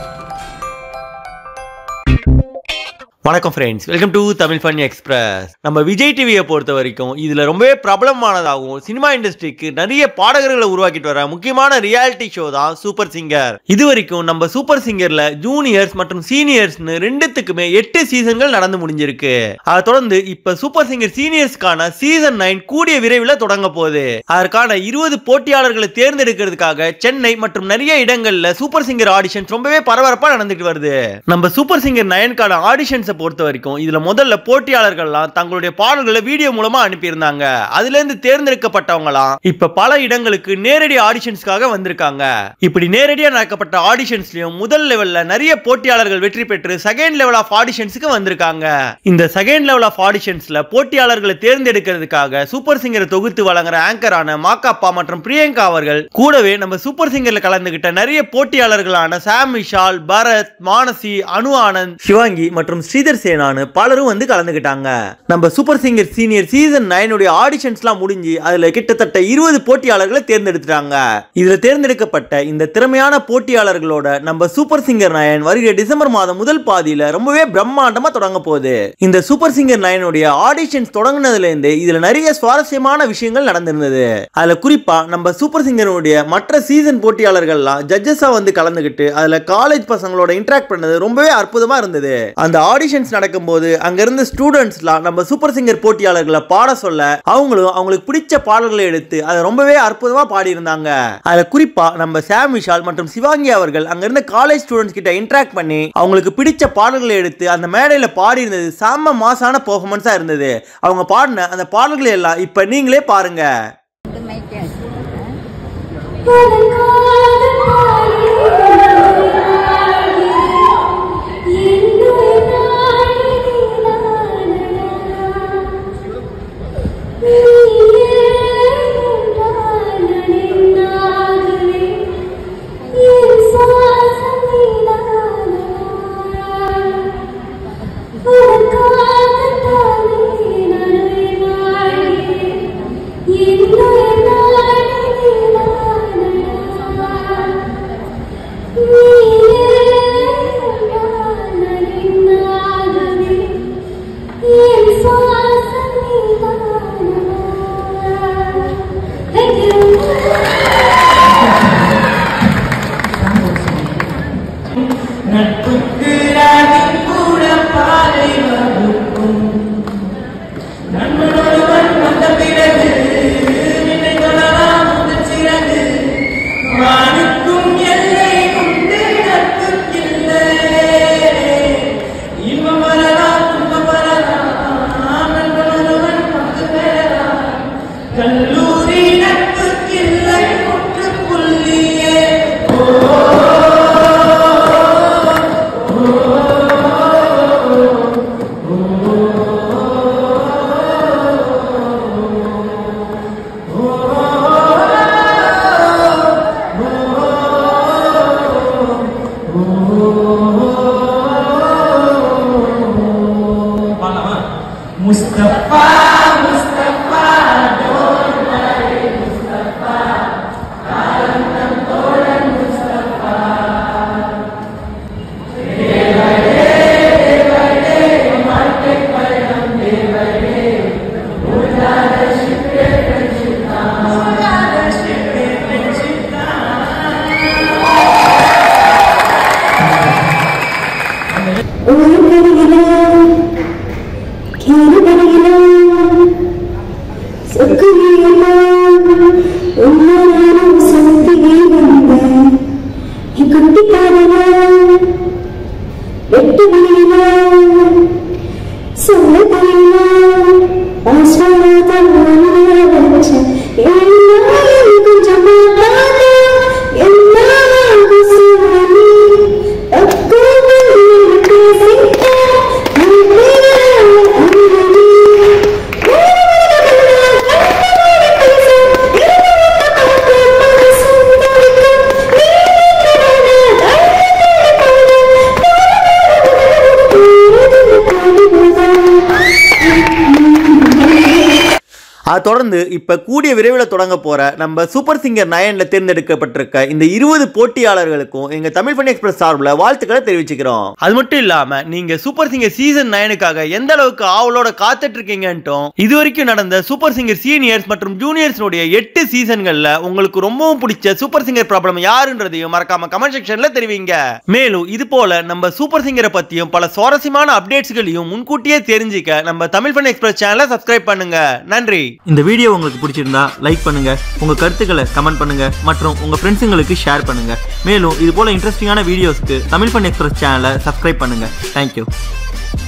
வணக்கம் friends welcome to Tamil fun express நம்ம விஜய் டிவியை பொறுத்த வரைக்கும் இதில் ரொம்பவே பிரபலமானதாகவும் சினிமா இண்டஸ்ட்ரிக்கு நிறைய பாடகர்களை உருவாக்கிட்டு வர முக்கியமான ரியாலிட்டி ஷோ தான் சூப்பர் சிங்கர் இது வரைக்கும் நம்ம சூப்பர் சிங்கர்ல ஜூனியர்ஸ் மற்றும் சீனியர்ஸ்னு ரெண்டுத்துக்குமே எட்டு சீசன்கள் நடந்து முடிஞ்சிருக்கு அதை தொடர்ந்து இப்ப சூப்பர் சிங்கர் சீனியர்ஸ்க்கான சீசன் நைன் கூடிய விரைவில் தொடங்க போகுது அதற்கான இருபது போட்டியாளர்களை தேர்ந்தெடுக்கிறதுக்காக சென்னை மற்றும் நிறைய இடங்கள்ல சூப்பர் சிங்கர் ஆடிஷன்ஸ் ரொம்பவே பரபரப்பா நடந்துட்டு வருது நம்ம சூப்பர் சிங்கர் நயன்கான ஆடிஷன்ஸை பொறுத்த வரைக்கும் இதுல முதல்ல போட்டியாளர்கள்லாம் தங்களுடைய பாடல்களை வீடியோ மூலமா அனுப்பியிருந்தாங்க அதுல இருந்து தேர்ந்தெடுக்கப்பட்டவங்களாம் இப்ப பல இடங்களுக்கு நேரடி ஆடிஷன்ஸ்க்காக வந்திருக்காங்க இப்படி நேரடியா நடக்கப்பட்ட ஆடிஷன்ஸ்லயும் முதல் லெவல்ல நிறைய போட்டியாளர்கள் வெற்றி பெற்று செகண்ட் லெவல் ஆஃப் ஆடிஷன்ஸ்க்கு வந்திருக்காங்க இந்த செகண்ட் லெவல் ஆஃப் ஆடிஷன்ஸ்ல போட்டியாளர்களை தேர்ந்தெடுக்கிறதுக்காக சூப்பர் சிங்கரை தொகுத்து வழங்குற ஆங்கரான மாக்காப்பா மற்றும் பிரியங்கா அவர்கள் கூடவே நம்ம சூப்பர் சிங்கர்ல கலந்துகிட்ட நிறைய போட்டியாளர்களான சாம் விஷால் பரத் மானசி அனு ஆனந்த் சிவாங்கி மற்றும் ஸ்ரீதர் சேனானு பலரும் வந்து கலந்துகிட்டாங்க நம்ம சூப்பர் சிங்கர் சீனியர் சீசன் நைனுடைய ஆடிஷன்ஸ்லாம் முடிஞ்சு அதுல கிட்டத்தட்ட இருபது போட்டியாளர்களை தேர்ந்தெடுத்துட்டாங்க இதுல தேர்ந்தெடுக்கப்பட்ட இந்த திறமையான போட்டியாளர்களோட நம்ம சூப்பர் சிங்கர் நயன் வருகிற டிசம்பர் மாதம் முதல் பாதியில ரொம்பவே பிரம்மாண்டமா தொடங்க போகுது இந்த சூப்பர் சிங்கர் நயனுடைய ஆடிஷன்ஸ் தொடங்குனதுல இருந்து இதுல நிறைய சுவாரஸ்யமான விஷயங்கள் நடந்திருந்தது அதுல குறிப்பா நம்ம சூப்பர் சிங்கருடைய மற்ற சீசன் போட்டியாளர்கள்லாம் ஜட்ஜஸா வந்து கலந்துகிட்டு அதுல காலேஜ் பசங்களோட இன்டராக்ட் பண்ணது ரொம்பவே அற்புதமா இருந்தது அந்த ஆடிஷன்ஸ் நடக்கும்போது அங்க இருந்த ஸ்டூடெண்ட்ஸ்லாம் நம்ம சூப்பர் சிங்கர் போட்டியாளர்களை பாட சொல்ல அவங்களும் அவங்களுக்கு பிடிச்ச பாடல்களை எடுத்து அதை ரொம்பவே அற்புதமா பாடியிருந்தாங்க அதுல குறிப்பா நம்ம சாம் விஷால் மற்றும் சிவாங்கி அவர்கள் அங்க இருந்த காலேஜ் ஸ்டூடெண்ட்ஸ் கிட்ட இன்டராக்ட் பண்ணி அவங்களுக்கு பிடிச்ச பாடல்களை எடுத்து அந்த மேடையில பாடியிருந்தது செம்ம மாசான பெர்ஃபார்மன்ஸா இருந்தது அவங்க பாடின அந்த பாடல்களை எல்லாம் இப்ப நீங்களே பாருங்க The mic yes. Thank you. நட்புக்கு ராகம் கூட பாதை வகுக்கும் நண்பனொருவன் வந்த பிறகு நினை கொள்ளலாம் முதல் சிறகு வானுக்கும் எல்லை உண்டு நட்புக்கில்லை இன்பம் வரலாம் துன்பம் வரலாம் நண்பனொருவன் பங்கு பெறலாம் கல்லூரி நட்புக்கில்லை முற்றுப்புள்ளியே முஸ்தபா முஸ்தபா don't worry முஸ்தபா ஆனந்தம் தோழன் முஸ்தபா தேவரே தேவரே வாழ்க்கை பயணம் தேவரே உடாத சிப்பே பெஞ்சிட்டான் உடாத சிப்பே பெஞ்சிட்டான் ஒரு கருவிலாம் கேடு கருவிலாம் சொக்குவியெல்லாம் உன்னாலும் சந்தியே வந்தேன் என் குட்டி காதலாம் வெட்டு மணியெல்லாம் சொல்ல தலையெல்லாம் பாஸ்வரதம் வச்ச எல்லாரும் கொஞ்சம் மாட்டாத எல்லாரும் சொல்லி தக்குவல் பேசிட்ட அன்பே அதை தொடர்ந்து இப்ப கூடிய விரைவில் தொடங்க போற நம்ம சூப்பர் சிங்கர் நயன்ல தேர்ந்தெடுக்கப்பட்டிருக்க இந்த இருபது போட்டியாளர்களுக்கும் எங்க தமிழ் ஃபன் எக்ஸ்பிரஸ் சார்பில் வாழ்த்துக்களை தெரிவிச்சுக்கிறோம் அது மட்டும் இல்லாம நீங்க சூப்பர் சிங்கர் சீசன் நைனுக்காக எந்த அளவுக்கு ஆவலோட காத்துட்டு இருக்கீங்கன்ட்டும் இது வரைக்கும் நடந்த சூப்பர் சிங்கர் சீனியர்ஸ் மற்றும் ஜூனியர்ஸ்னுடைய எட்டு சீசன்கள்ல உங்களுக்கு ரொம்பவும் பிடிச்ச சூப்பர் சிங்கர் ப்ராப்ளம் யாருன்றதையும் மறக்காம கமெண்ட் செக்ஷன்ல தெரிவிங்க மேலும் இது போல நம்ம சூப்பர் சிங்கரை பத்தியும் பல சுவாரஸ்யமான அப்டேட்ஸ்களையும் முன்கூட்டியே தெரிஞ்சுக்க நம்ம தமிழ் ஃபன் எக்ஸ்பிரஸ் சேனலை சப்ஸ்கிரைப் பண்ணுங்க நன்றி இந்த வீடியோ உங்களுக்கு பிடிச்சிருந்தா லைக் பண்ணுங்க உங்க கருத்துக்களை கமெண்ட் பண்ணுங்க மற்றும் உங்க ஃப்ரெண்ட்ஸுங்களுக்கு ஷேர் பண்ணுங்க மேலும் இது போல இன்ட்ரெஸ்டிங்கான வீடியோஸ்க்கு தமிழ் ஃபன் எக்ஸ்பிரஸ் சேனலை சப்ஸ்கிரைப் பண்ணுங்க தேங்க்யூ